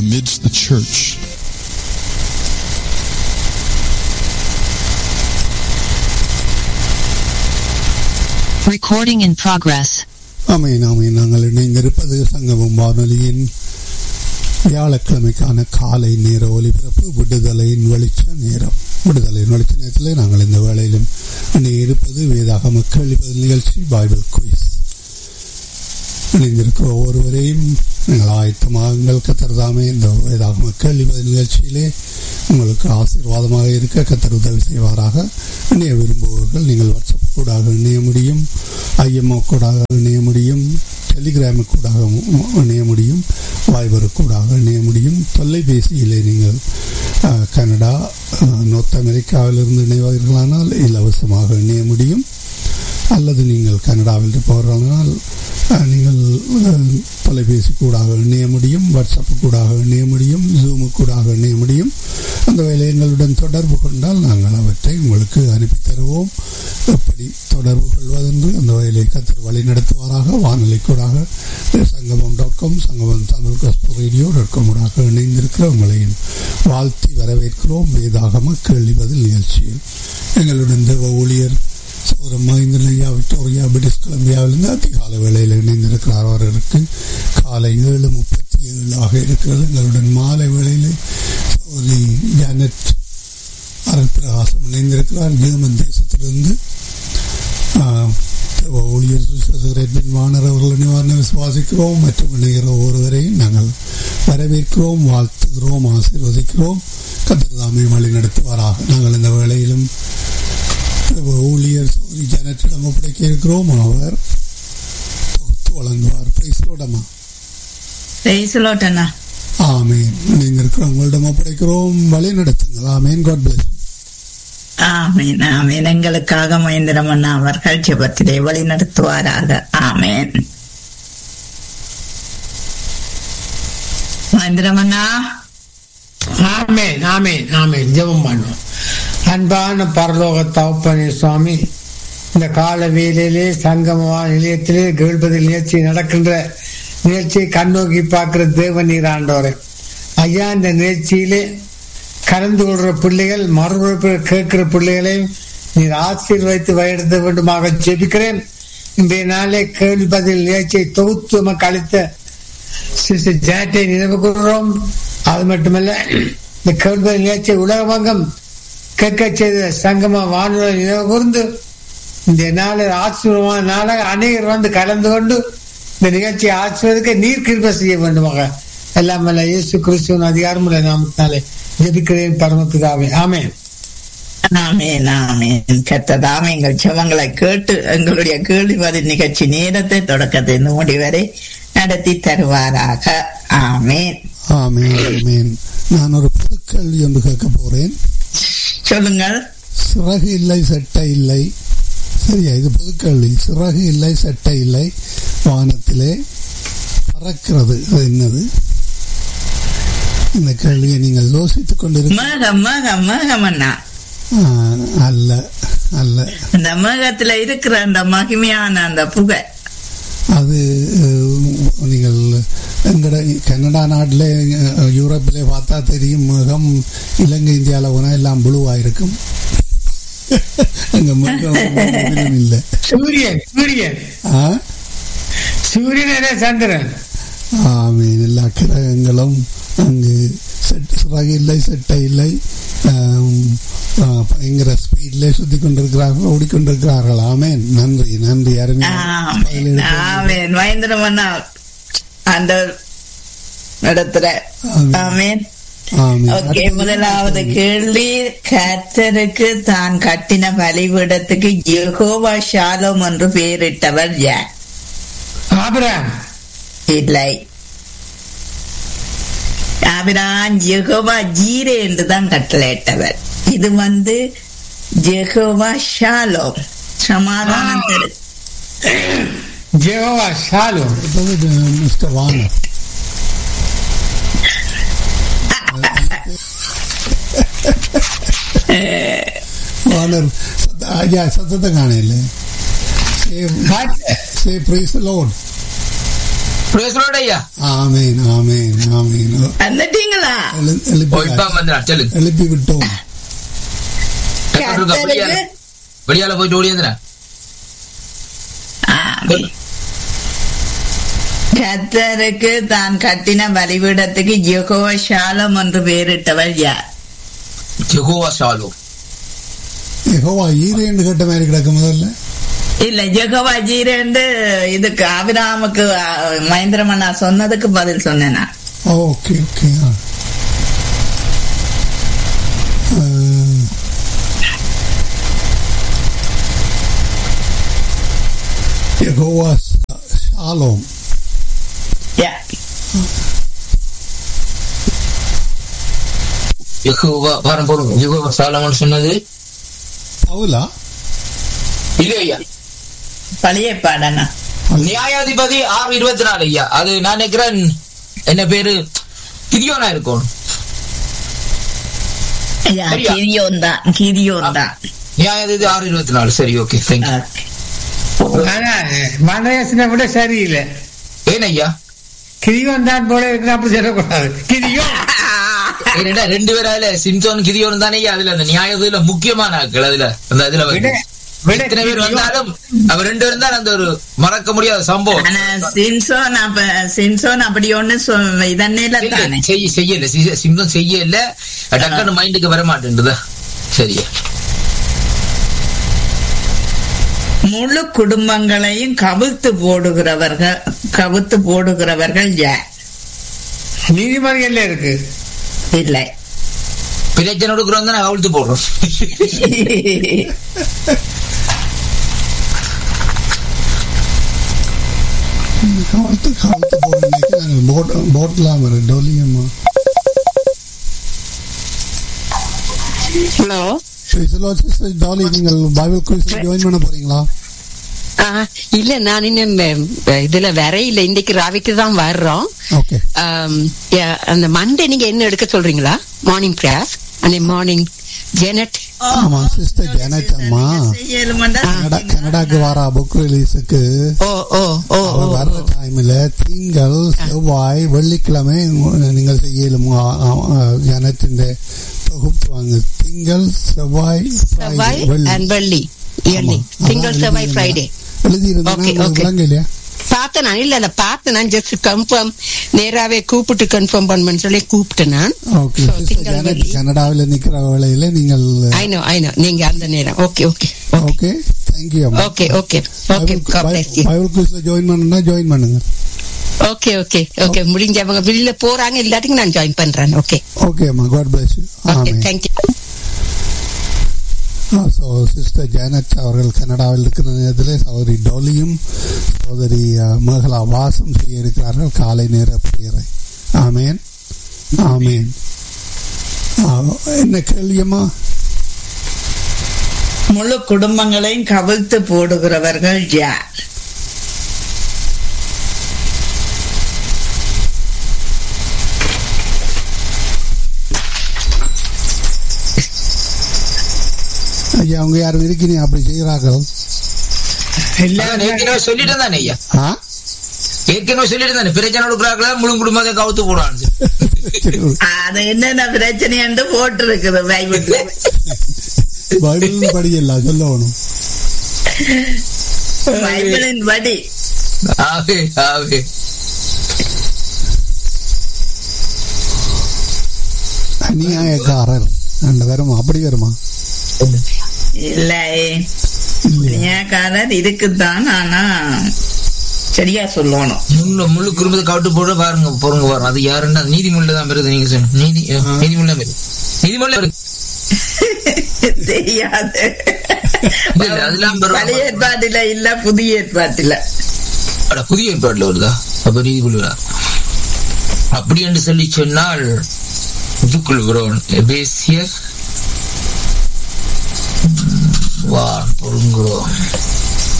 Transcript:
amidst the church. Recording in progress. ஆமீன் ஆமீன் நாங்கள் இணைந்திருப்பது சங்கமம் வானொலியின் வியாழக்கிழமைக்கான காலை நேர ஒலிபரப்பு விடுதலையின் வெளிச்ச நேரம் விடுதலையின் வெளிச்ச நேரத்தில் நாங்கள் இந்த வேளையிலும் இணையிருப்பது வேதாகம கேள்வி பதில் நிகழ்ச்சி பைபிள் குயிஸ் இணைந்திருக்கிற ஒவ்வொருவரையும் நீங்கள் ஆயத்தமாகுங்கள் கத்தர்தாமே இந்த வேதாகம கேள்வி பதில் நிகழ்ச்சியிலே உங்களுக்கு ஆசீர்வாதமாக இருக்க கத்தர் உதவி செய்வாராக இணைய விரும்புபவர்கள் நீங்கள் வாட்ஸ்அப் கூடாக இணைய முடியும் ஐஎம்ஓ கூடாக இணைய முடியும் டெலிகிராமு கூடாக இணைய முடியும் வாய்பரு கூடாக இணைய முடியும் தொலைபேசியிலே நீங்கள் அஹ், கனடா அஹ், நோர்த் அமெரிக்காவிலிருந்து இணைவார்களானால் இலவசமாக இணைய முடியும் அல்லது நீங்கள் கனடாவில் இருப்பவர்களானால் அஹ், நீங்கள் அஹ், தொலைபேசி கூடாக இணைய முடியும் வாட்ஸ்அப் கூடாக இணைய முடியும் ஜூமு கூடாக இணைய முடியும் அந்த வேலை எங்களுடன் தொடர்பு கொண்டால் நாங்கள் அவற்றை உங்களுக்கு அனுப்பி தருவோம் எப்படி தொடர்பு கொள்வதென்று அந்த வேலை கத்தர் வழி நடத்துவாராக வானொலி கூடாக சங்கமம் dot com Sangamam Tamil Kaspar radio dot com ஊடாக இணைந்திருக்கிற உங்களையும் வாழ்த்தி வரவேற்கிறோம் வேதாகம கேள்வி பதில் நிகழ்ச்சியில் எங்களுடன் தேவ ஊழியர் சௌரம் மஹிந்திரன் ஐயா விக்டோரியா பிரிட்டிஷ் கொலம்பியாவிலிருந்து அதிகால வேளையில் இணைந்திருக்கிறார் அவருக்கு காலை ஏழு முப்பத்தி ஏழு ஆக இருக்கிறது எங்களுடன் மாலை வேளையில் சௌரி ஜானட் அருள் பிரகாசம் இணைந்திருக்கிறார் ஜெர்மன் தேசத்திலிருந்து ஆஹ், தேவ ஊழியர் சுசேரன் வாணர் அவர்கள் நிவாரண விசுவாசிக்கிறோம் மற்றும் இணைகிற ஒருவரையும் நாங்கள் வரவேற்கிறோம் வாழ்த்துகிறோம் ஆசீர்வதிக்கிறோம் கத்திரதாமை வழி நடத்துவாராக நாங்கள் இந்த வேளையிலும் தேவ ஊழியர் சௌரி ஜனத்திடம் ஒப்படைக்க இருக்கிறோம் அவர் தொகுத்து வழங்குவார் பேசுவோடமா பேசலோட்டண்ணா ஆமேன் இணைந்திருக்கிற உங்களிடம் ஒப்படைக்கிறோம் வழி நடத்துங்கள் ஆமேன் காட் பிளஸ் ஆமேன் ஆமேன் எங்களுக்காக மகேந்திரமண்ணா அவர்கள் ஜெபத்திலே வழி நடத்துவாராக ஆமேன் மகேந்திரமண்ணா ஆமேன் ஆமேன் ஆமேன் ஜெபம் பண்ணுவோம் அன்பான பரலோக தகப்பனே சுவாமி இந்த கால வேலையிலே சங்கம நிலையத்திலே கேள்பதி நிகழ்ச்சி நடக்கின்ற நிகழ்ச்சியை கண்ணோக்கி பார்க்கிற தேவ நீர் ஆண்டவரே ஐயா இந்த நிகழ்ச்சியிலே கலந்து கொள்கிற பிள்ளைகள் மறுபடிப்பு கேட்கிற பிள்ளைகளையும் நீர் ஆசீர்வதித்து வழிநடத்த வேண்டுமாக ஜெபிக்கிறேன் இன்றைய நாளே கேள்வி பதில் நிகழ்ச்சியை தொகுத்து நமக்கு அளித்த சிஸ்டர் ஜாட்டை நினைவு கூறுகிறோம் அது மட்டுமல்ல இந்த கேள்வி நிகழ்ச்சியை உலகமங்கம் கேட்க செய்த சங்கம வானொலி நினைவு கூர்ந்து இந்த நாளில் ஆசீர்வமான நாளாக அநேகர் வந்து கலந்து கொண்டு இந்த நிகழ்ச்சியை ஆசிர்வதிக்க நீர் கிருப செய்ய வேண்டுமாக எல்லாம் வல்ல இயேசு கிறிஸ்துவின் அதிகாரமுள்ள நாமத்தினாலே ஜெபிக்கிறேன் பரமபிதாவே ஆமென் ஆமேன் ஆமேன் கத்ததாம் எங்கள் ஜெபங்களை கேட்டு எங்களுடைய கேள்வி பதில் நிகழ்ச்சி நேரத்தை தொடக்கத்திலிருந்து முடிவரை நடத்தி தருவாராக ஆமேன் ஆமேன் ஆமேன் நான் ஒரு புது கேள்வி ஒன்று கேட்க போறேன் சொல்லுங்கள் சிறகு இல்லை சட்டை இல்லை சரியா இது புது கேள்வி சிறகு இல்லை சட்டை இல்லை வானத்திலே பறக்கிறது அது என்னது இந்த கேள்வியை நீங்கள் யோசித்துக் கொண்டிருக்க மேகம் மேகம் மேகம் அண்ணா அல்ல அல்ல இந்த மேகத்துல இருக்கிற அந்த மகிமையான அந்த புகை அது அஹ், நீங்கள் எங்கட கனடா நாட்டில் யூரோப்பிலே பார்த்தா தெரியும் மேகம் இலங்கை இந்தியாவில் போனால் எல்லாம் புழுவாக இருக்கும் அங்கே மேகம் எதுவும் இல்லை சூரியன் சூரியன் ஆ சூரியனே சந்திரன் ஆமீன் எல்லா கிரகங்களும் அங்கு செட் சிறகு இல்லை செட்டை இல்லை ஆம், ஆ, பயங்கர ஸ்பீட்ல சுத்தி கொண்டிருக்கிறார்கள் ஓடிக்கொண்டிருக்கிறார்கள் ஆமேன் நன்றி நன்றி அருமையான பதில் ஆமேன் எடுத்து- ஆமேன் மகேந்திரம் அண்ணா அந்த இடத்துல ஆமீன். ஆமேன் ஆமீன். ஓகே முதலாவது கேள்வி கர்த்தருக்கு தான் கட்டின பலிபீடத்துக்கு யெகோவா ஷாலோம் என்று பெயரிட்டவர் யார் ஆபிரகாம் இல்லை ஆபிரான் ஜெகோவா ஜீரே என்று தான் கட்டளையிட்டவர் இது வந்து ஜெகோவா ஷாலோம் சமாதானம் தரு ஜெகோவா ஷாலும் அடுத்தது மிஸ்டர் வானர் வானர் சத்த- ஐயா சத்தத்தை காணையில காட்டு சே பிரைஸ் லோட் பிரேசலோட ஐயா ஆமேன் ஆமேன் ஆமேன் வந்துட்டீங்களா எழு- ஓ இப்ப எழுப்பி வந்துடா சொல்லுங்க எழுப்பி விட்டோம் வெளியால கர்த்தருக்கு வெளியால போயிட்டு ஓடி வந்துடா ஆமென். கர்த்தருக்கு தான் கட்டின பலிபீடத்துக்கு யெகோவா ஷாலம் என்று பெயரிட்டவள் யார் ஜெகோவா ஷாலோ யெகோவா ஈரேண்டு கட்ட மாதிரி கிடக்கு முதல்ல இல்ல ஜெகோவா ஜீரேண்டு இதுக்கு அபிராமுக்கு மகேந்திரமண்ணா சொன்னதுக்கு பதில் சொன்னேன் நான். ஓகே ஓகே ஆ. ஆ, யெகோவா ஷா- ஷாலோம் யா. யெகோவா பாரம் போடுங்க யெகோவா ஷாலோன்னு சொன்னது பவுலா இல்ல ஐயா பழைய பாடனா நியாயாதிபதி ஆறு இருபத்தி நாலு ஐயா அது நான் நினைக்கிறேன் என்ன பேரு கிரியோனா இருக்கும் ஐயா, சரியா? கிரியோன் தான் கிரியோன் தான் நியாயாதிபதி ஆறு இருபத்தி நாலு சரி ஓகே தேங்க்யூ Okay. ஆனா மனேசனை விட சரியில்லை ஏன் ஐயா கிரியோன் தான் போல இருக்கிற அப்படி சொல்லக்கூடாது கிரியோன் ஏன்னா ரெண்டு பேரும் அதுல சிம்சோன் கிரியோன் தானே ஐயா அதுல அந்த நியாயத்துல முக்கியமான ஆட்கள் அதுல அந்த இதுல வந்து விட- விட எத்தனை பேர் கிரியோன். வந்தாலும் அவர் ரெண்டு பேரும் தான் அந்த ஒரு மறக்க முடியாத சம்பவம் ஆனா சின்சோன் அப்ப சின்சோன் அப்படி ஒண்ணு சொ- இதன்னையில தானே செய்ய செய்யல சி- சிம்சோன் செய்யல டக்குன்னு மைண்டுக்கு வர மாட்டேன்டுதா சரியா முழு குடும்பங்களையும் கவிழ்த்து போடுகிறவர்கள் கவிழ்த்து போடுகிறவர்கள் யார் நீதிமன்றங்கள்ல இருக்கு இல்லை பிரச்சனை கொடுக்குறோம் தான் அவிழ்த்து போடுறோம் காலத்து காலத்து போகிற நாங்கள் போட் போட்லாம் வரும் டொலியம்மா ஹலோ டாலி நீங்கள் பைபிள் குவிஸ்ல ஜாயின் பண்ண போறீங்களா இல்ல நான் இன்னும் அஹ், இதுல வரையில இன்னைக்கு ராவிக்கு தான் வர்றோம் ஓகே ஆம், yeah, அந்த மண்டே நீங்க என்ன எடுக்க சொல்றீங்களா மார்னிங் பிரேயர் அந்த மார்னிங் ஜெனட் ஆமா சிஸ்டர் ஜெனட் அம்மா செய்யலுமெண்டா கனடா கனடாக்கு வர புக் ரிலீஸுக்கு ஓ ஓ ஓ ஓ அவர் வர்ற டைம்ல திங்கள் செவ்வாய் வெள்ளிக்கிழமை நீங்கள் செய்யலும் ஜனத்தின் தொகுப்பு வாங்க திங்கள் செவ்வாய் செவ்வாய் Friday, வெள்ளி. அண்ட் வெள்ளி இயர்லி ஆமா. திங்கள் அதான் செவ்வாய் எழுதியிருந்தேன். ஃப்ரைடே எழுதியிருந்தேன் Okay, உங்களுக்கு okay. விளங்க இல்லையா பார்த்தேன் நான் இல்ல இல்ல பார்த்தேன் நான் ஜஸ்ட் கன்ஃபார்ம் நேராவே கூப்பிட்டு கன்ஃபார்ம் பண்ணணும்னு சொல்லி கூப்பிட்டேன் நான் ஓகே So, சிஸ்டர் திங்கள் ஜானட் வெள்ளி. கனடாவில் நிக்கிற வேளையில நீங்கள் ஐ நோ ஐ நோ நீங்க அந்த நேரம் ஓகே ஓகே ஓகே தேங்க்யூ அம்மா okay okay okay God bless you Bible குவிஸ்ல ஜாயின் பண்ணணும்னா ஜாயின் பண்ணுங்க ஓகே ஓகே ஓகே முடிஞ்சவங்க வெளியில போறாங்க இல்லாட்டிக்கு நான் ஜாயின் பண்றேன் ஓகே ஓகே அம்மா God bless you okay amen thank you so sister Janet அவர்கள் கனடாவில் இருக்கிற நேரத்தில் சகோதரி டோலியும் சகோதரி அஹ், மேகலா வாசம் செய்ய இருக்கிறார்கள் காலை நேர பிரேயரை ஆமேன் ஆமேன் ஆ, என்ன கேள்வியம்மா முழு குடும்பங்களையும் கவிழ்த்து போடுகிறவர்கள் யார் ஐயா அவங்க யாரும் இருக்கிறீங்க அப்படி செய்கிறார்கள் அதான் ஏற்கனவே சொல்லிட்டு தானே ஐயா ஆ ஏற்கனவே சொல்லிட்டு தானே பிரச்சனை கொடுக்குறாங்களா முழு குடும்பத்தை கவுத்து போடுவான்னு அது என்னென்ன பிரச்சனை என்று போட்டு இருக்குது பைபிள்ல பைபிள் படியல சொல்லணும் பைபிளின் படி ஆவே ஆவே அநியாயக்காரர் ரெண்டு வருமா அப்படி வருமா இல்லை நியாயக்காரர் இருக்குதான் ஆனா சரியா சொல்லணும் முழு முழு குடும்பத்தை கவுட்டு போட பாருங்க போறங்க பாருங்க அது யாருன்னா நீதிமொழியில தான் வருது நீங்க சொன்ன நீதி நீதிமொழியில தான் வருது நீதிமொழியில வருது தெரியாது இல்ல, இல்ல, அதெல்லாம் பரவாயில்ல. பழைய ஏற்பாட்டில இல்ல புதிய ஏற்பாட்டில அட புதிய ஏற்பாடுல வருதா அப்ப நீதிமொழி அப்படி என்று சொல்லி சொன்னால் இதுக்குள் வரும் எபேசியர் ம், வார் பொருங்குறோம்